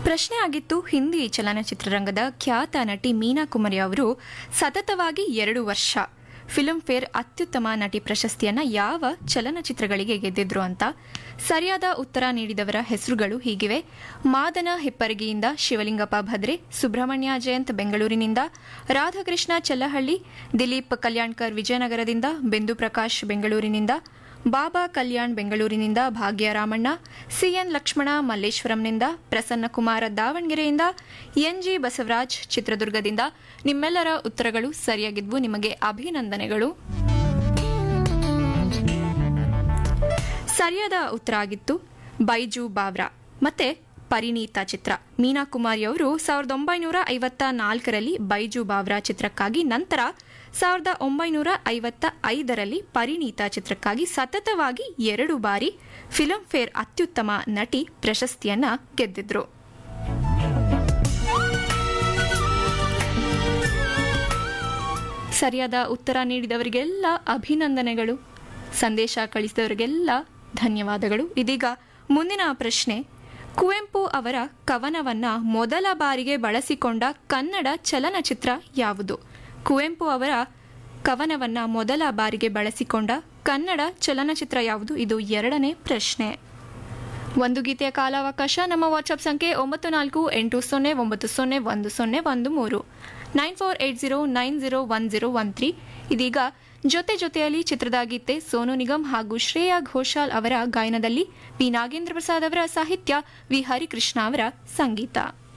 ಪ್ರಶ್ನೆ ಆಗಿತ್ತು ಹಿಂದಿ ಚಲನಚಿತ್ರರಂಗದ ಖ್ಯಾತ ನಟಿ ಮೀನಾ ಕುಮಾರಿ ಅವರು ಸತತವಾಗಿ ಎರಡು ವರ್ಷ ಫಿಲ್ಮ್ ಫೇರ್ ಅತ್ಯುತ್ತಮ ನಟಿ ಪ್ರಶಸ್ತಿಯನ್ನ ಯಾವ ಚಲನಚಿತ್ರಗಳಿಗೆ ಗೆದ್ದಿದ್ರು ಅಂತ ಸರಿಯಾದ ಉತ್ತರ ನೀಡಿದವರ ಹೆಸರುಗಳು ಹೀಗಿವೆ ಮಾದನ ಹೆಪ್ಪರಗಿಯಿಂದ ಶಿವಲಿಂಗಪ್ಪ ಭದ್ರೆ ಸುಬ್ರಹ್ಮಣ್ಯ ಜಯಂತ್ ಬೆಂಗಳೂರಿನಿಂದ ರಾಧಾಕೃಷ್ಣ ಚೆಲ್ಲಹಳ್ಳಿ ದಿಲೀಪ್ ಕಲ್ಯಾಣ್ಕರ್ ವಿಜಯನಗರದಿಂದ ಬಿಂದು ಪ್ರಕಾಶ್ ಬೆಂಗಳೂರಿನಿಂದ ಬಾಬಾ ಕಲ್ಯಾಣ್ ಬೆಂಗಳೂರಿನಿಂದ ಭಾಗ್ಯ ರಾಮಣ್ಣ ಸಿಎನ್ ಲಕ್ಷ್ಮಣ ಮಲ್ಲೇಶ್ವರಂನಿಂದ ಪ್ರಸನ್ನಕುಮಾರ ದಾವಣಗೆರೆಯಿಂದ ಎನ್ಜಿ ಬಸವರಾಜ್ ಚಿತ್ರದುರ್ಗದಿಂದ ನಿಮ್ಮೆಲ್ಲರ ಉತ್ತರಗಳು ಸರಿಯಾಗಿದ್ವು ನಿಮಗೆ ಅಭಿನಂದನೆಗಳು ಸರಿಯಾದ ಉತ್ತರ ಆಗಿತ್ತು ಬೈಜು ಬಾವ್ರಾ ಮತ್ತೆ ಪರಿಣೀತ ಚಿತ್ರ ಮೀನಾ ಕುಮಾರಿ ಅವರು ಸಾವಿರದ ಒಂಬೈನೂರ ಐವತ್ತ ನಾಲ್ಕರಲ್ಲಿ ಬೈಜು ಬಾವ್ರಾ ಚಿತ್ರಕ್ಕಾಗಿ ನಂತರ ಸಾವಿರದ ಒಂಬೈನೂರ ಐವತ್ತ ಐದರಲ್ಲಿ ಪರಿಣೀತ ಚಿತ್ರಕ್ಕಾಗಿ ಸತತವಾಗಿ ಎರಡು ಬಾರಿ ಫಿಲ್ಮ್ ಫೇರ್ ಅತ್ಯುತ್ತಮ ನಟಿ ಪ್ರಶಸ್ತಿಯನ್ನ ಗೆದ್ದಿದ್ರು ಸರಿಯಾದ ಉತ್ತರ ನೀಡಿದವರಿಗೆಲ್ಲ ಅಭಿನಂದನೆಗಳು ಸಂದೇಶ ಕಳಿಸಿದವರಿಗೆಲ್ಲ ಧನ್ಯವಾದಗಳು ಇದೀಗ ಮುಂದಿನ ಪ್ರಶ್ನೆ ಕುವೆಂಪು ಅವರ ಕವನವನ್ನ ಮೊದಲ ಬಾರಿಗೆ ಬಳಸಿಕೊಂಡ ಕನ್ನಡ ಚಲನಚಿತ್ರ ಯಾವುದು ಕುವೆಂಪು ಅವರ ಕವನವನ್ನ ಮೊದಲ ಬಾರಿಗೆ ಬಳಸಿಕೊಂಡ ಕನ್ನಡ ಚಲನಚಿತ್ರ ಯಾವುದು ಇದು ಎರಡನೇ ಪ್ರಶ್ನೆ ಒಂದು ಗೀತೆಯ ಕಾಲಾವಕಾಶ ನಮ್ಮ ವಾಟ್ಸ್ಆಪ್ ಸಂಖ್ಯೆ ಒಂಬತ್ತು ನಾಲ್ಕು ಎಂಟು ಸೊನ್ನೆ ಒಂಬತ್ತು ಸೊನ್ನೆ ಒಂದು ಸೊನ್ನೆ ಒಂದು ಮೂರು nine four eight zero nine zero one zero one three ಇದೀಗ ಜೊತೆ ಜೊತೆಯಲ್ಲಿ ಚಿತ್ರದ ಗೀತೆ ಸೋನು ನಿಗಮ್ ಹಾಗೂ ಶ್ರೇಯಾ ಘೋಷಾಲ್ ಅವರ ಗಾಯನದಲ್ಲಿ ವಿ ನಾಗೇಂದ್ರ ಪ್ರಸಾದ್ ಅವರ ಸಾಹಿತ್ಯ ವಿ ಹರಿಕೃಷ್ಣ ಅವರ ಸಂಗೀತ